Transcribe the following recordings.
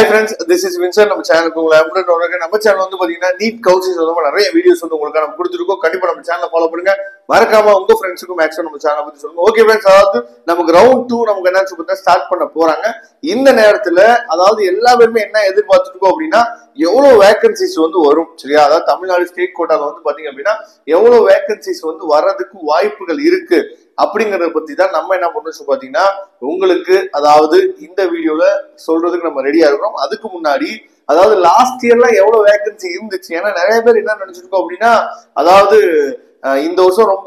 Hi friends this is Winsor நம்ம சேனலுக்கு உங்களை அன்புடன் வரவேற்கிறேன். நம்ம சேனல் வந்து பாத்தீங்கன்னா நீட் கவுன்சில் சொந்தமா நிறைய வீடியோஸ் வந்து உங்களுக்கு நம்ம கொடுத்துருக்கோம் கண்டிப்பா நம்ம சேனலை ஃபாலோ பண்ணுங்க மறக்காம உங்க ஃப்ரெண்ட்ஸுக்கும் மேக்ஸிமம் நம்ம சேனலை பத்தி சொல்லுங்க ஓகே ஃப்ரெண்ட்ஸ் அதாவது நமக்கு ரவுண்ட் டூ நமக்கு என்ன சொல்லி ஸ்டார்ட் பண்ண போறாங்க இந்த நேரத்துல அதாவது எல்லா பேருமே என்ன எதிர்பார்த்துருக்கோம் அப்படின்னா எவ்வளவு வேகன்சிஸ் வந்து வரும் சரியா அதாவது தமிழ்நாடு ஸ்டேட் கோட்டால வந்து பாத்தீங்க அப்படின்னா எவ்வளவு வேகன்சிஸ் வந்து வர்றதுக்கு வாய்ப்புகள் இருக்கு அப்படிங்கறத பத்தி தான் நம்ம என்ன பண்ணணும் பாத்தீங்கன்னா உங்களுக்கு அதாவது இந்த வீடியோல சொல்றதுக்கு நம்ம ரெடியா இருக்கிறோம் அதுக்கு முன்னாடி அதாவது லாஸ்ட் இயர்ல எவ்வளவு வேகன்சி இருந்துச்சு ஏன்னா நிறைய பேர் என்ன நினைச்சிருக்கோம் அப்படின்னா அதாவது அஹ், இந்த வருஷம் ரொம்ப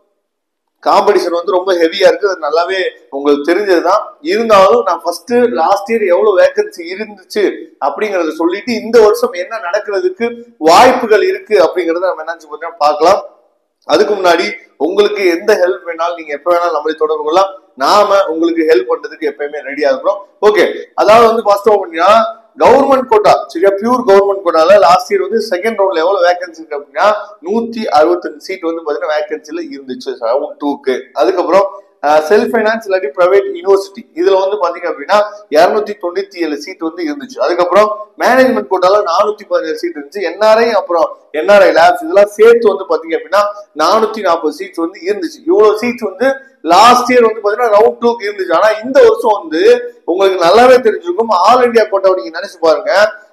காம்படிஷன் வந்து ரொம்ப ஹெவியா இருக்கு அது நல்லாவே உங்களுக்கு தெரிஞ்சதுதான் இருந்தாலும் நான் ஃபர்ஸ்ட் லாஸ்ட் இயர் எவ்வளவு வேகன்சி இருந்துச்சு அப்படிங்கறத சொல்லிட்டு இந்த வருஷம் என்ன நடக்கிறதுக்கு வாய்ப்புகள் இருக்கு அப்படிங்கறத நம்ம என்ன பண்ணி பார்க்கலாம் அதுக்கு முன்னாடி உங்களுக்கு எந்த ஹெல்ப் வேணாலும் நீங்க எப்ப வேணாலும் நம்மளை தொடர்பு கொள்ளலாம் நாம உங்களுக்கு ஹெல்ப் பண்றதுக்கு எப்பயுமே ரெடியா இருக்கிறோம் ஓகே அதாவது வந்து ஃபர்ஸ்ட் அப்படின்னா கவர்மெண்ட் கோட்டா சரியா பியூர் கவர்மெண்ட் கோட்டால லாஸ்ட் இயர் வந்து செகண்ட் ரவுண்ட்ல எவ்வளவு வேகன்சி இருக்கு அப்படின்னா நூத்தி அறுபத்தஞ்சு சீட் வந்து பாத்தீங்கன்னா வேகன்சில இருந்துச்சு ரவுண்ட் டூக்கு அதுக்கப்புறம் செல்ஃப் ஃபைனான்ஸ் இல்லாட்டி பிரைவேட் யூனிவர்சிட்டி இதுல வந்து பாத்தீங்க அப்படின்னா இருநூத்தி தொண்ணூத்தி ஏழு சீட் வந்து இருந்துச்சு அதுக்கப்புறம் மேனேஜ்மெண்ட் கோட்டால நானூத்தி பதினேழு சீட் இருந்துச்சு என்ஆர்ஐ அப்புறம் என்ஆர்ஐ லேப்ஸ் இதெல்லாம் சேர்த்து வந்து பாத்தீங்க அப்படின்னா நானூத்தி நாற்பது சீட்ஸ் வந்து இருந்துச்சு இவ்வளவு சீட்ஸ் வந்து லாஸ்ட் இயர் வந்து பாத்தீங்கன்னா ரவுண்ட் டூக்கு இருந்துச்சு ஆனா இந்த வருஷம் வந்து உங்களுக்கு நல்லாவே தெரிஞ்சிருக்கும் ஆல் இந்தியா கோட்டா நீங்க நினைச்சு பாருங்க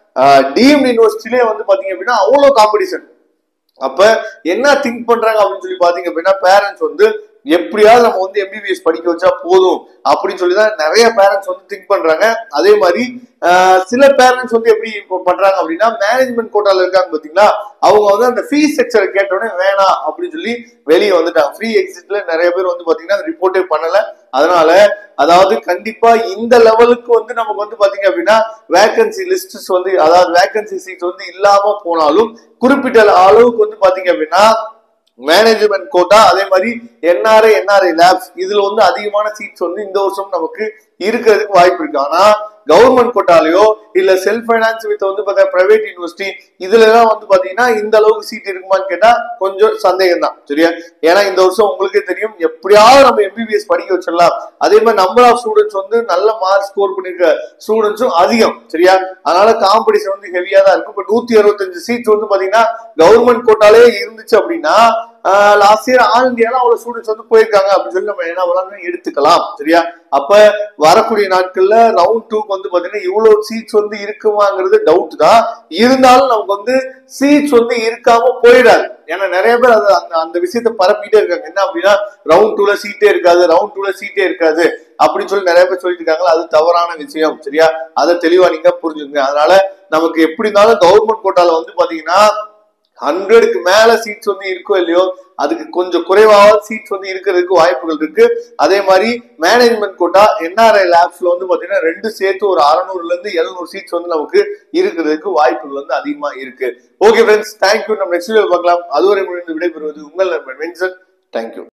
டீம்டு யூனிவர்சிட்டிலே வந்து பாத்தீங்க அப்படின்னா அவ்வளவு காம்படிஷன் அப்ப என்ன திங்க் பண்றாங்க அப்படின்னு சொல்லி பாத்தீங்க அப்படின்னா பேரண்ட்ஸ் வந்து எப்படியாவது நம்ம வந்து எம்பிபிஎஸ் படிக்க வச்சா போதும் அப்படின்னு சொல்லி தான் நிறைய பேரண்ட்ஸ் வந்து திங்க் பண்றாங்க அதே மாதிரி ஆஹ், சில பேரண்ட்ஸ் வந்து எப்படி இப்போ பண்றாங்க அப்படின்னா மேனேஜ்மெண்ட் கோட்டால இருக்காங்க பாத்தீங்களா அவங்க வந்து அந்த ஃபீஸ் ஸ்ட்ரக்சர் கேட்டோடனே வேணாம் அப்படின்னு சொல்லி வெளியே வந்துட்டாங்க ஃப்ரீ எக்ஸிட்ல நிறைய பேர் வந்து பாத்தீங்கன்னா ரிப்போர்ட்டே பண்ணல அதனால அதாவது கண்டிப்பா இந்த லெவலுக்கு வந்து நமக்கு வந்து பாத்தீங்க அப்படின்னா வேகன்சி லிஸ்ட்ஸ் வந்து அதாவது வேகன்சி சீட்ஸ் வந்து இல்லாம போனாலும் குறிப்பிட்ட அளவுக்கு வந்து பாத்தீங்க அப்படின்னா மேனேஜ்மெண்ட் கோட்டா அதே மாதிரி என்ஆர்ஐ என்ஆர்ஐ லேப்ஸ் இதுல வந்து அதிகமான சீட்ஸ் வந்து இந்த வருஷம் நமக்கு இருக்கிறதுக்கு வாய்ப்பு இருக்கு ஆனா கவர்மெண்ட் கோட்டாலயோ இல்ல செல்ஃப் ஃபைனான்ஸ் வித் வந்து பார்த்தா பிரைவேட் யூனிவர்சிட்டி இதுல எல்லாம் வந்து பாத்தீங்கன்னா இந்த அளவுக்கு சீட் இருக்குமான்னு கேட்டா கொஞ்சம் சந்தேகம் தான் சரியா ஏன்னா இந்த வருஷம் உங்களுக்கே தெரியும் எப்படியாவது நம்ம எம்பிபிஎஸ் படிக்க வச்சிடலாம் அதே மாதிரி நம்பர் ஆஃப் ஸ்டூடெண்ட்ஸ் வந்து நல்ல மார்க் ஸ்கோர் பண்ணிருக்க ஸ்டூடெண்ட்ஸும் அதிகம் சரியா அதனால காம்படிஷன் வந்து ஹெவியா தான் இருக்கும் இப்ப நூத்தி அறுபத்தஞ்சு சீட்ஸ் வந்து பாத்தீங்கன்னா கவர்மெண்ட் கோட்டாலே இருந்துச்சு அப்படின்னா லாஸ்ட் இயர் ஆல் இந்தியால அவ்வளவு ஸ்டூடெண்ட்ஸ் வந்து போயிருக்காங்க அப்படின்னு சொல்லி நம்ம என்ன பண்ணலாம் எடுத்துக்கலாம் சரியா அப்ப வரக்கூடிய நாட்கள்ல ரவுண்ட் டூக்கு வந்து பாத்தீங்கன்னா இவ்வளவு சீட்ஸ் வந்து இருக்குமாங்கிறது டவுட் தான் இருந்தாலும் நமக்கு வந்து சீட்ஸ் வந்து இருக்காம போயிடாது ஏன்னா நிறைய பேர் அது அந்த அந்த விஷயத்த பரப்பிட்டே இருக்காங்க என்ன அப்படின்னா ரவுண்ட் டூல சீட்டே இருக்காது ரவுண்ட் டூல சீட்டே இருக்காது அப்படின்னு சொல்லி நிறைய பேர் சொல்லிட்டு இருக்காங்க அது தவறான விஷயம் சரியா அதை தெளிவா நீங்க புரிஞ்சுங்க அதனால நமக்கு எப்படி இருந்தாலும் கவர்மெண்ட் கோட்டால வந்து பாத்தீங்கன்னா ஹண்ட்ரடுக்கு மேல சீட்ஸ் வந்து இருக்கோ இல்லையோ அதுக்கு கொஞ்சம் குறைவாக சீட்ஸ் வந்து இருக்கிறதுக்கு வாய்ப்புகள் இருக்கு அதே மாதிரி மேனேஜ்மெண்ட் கோட்டா என்ஆர்ஐ லேப்ஸ்ல வந்து பாத்தீங்கன்னா ரெண்டு சேர்த்து ஒரு அறுநூறுல இருந்து எழுநூறு சீட்ஸ் வந்து நமக்கு இருக்கிறதுக்கு வாய்ப்புகள் வந்து அதிகமா இருக்கு ஓகே ஃப்ரெண்ட்ஸ் தேங்க்யூ நம்ம நெக்ஸ்ட் வீடியோ பார்க்கலாம் அதுவரை முடிந்து விடைபெறுவது உங்கள் நண்பன் வின்சன் தேங்க்யூ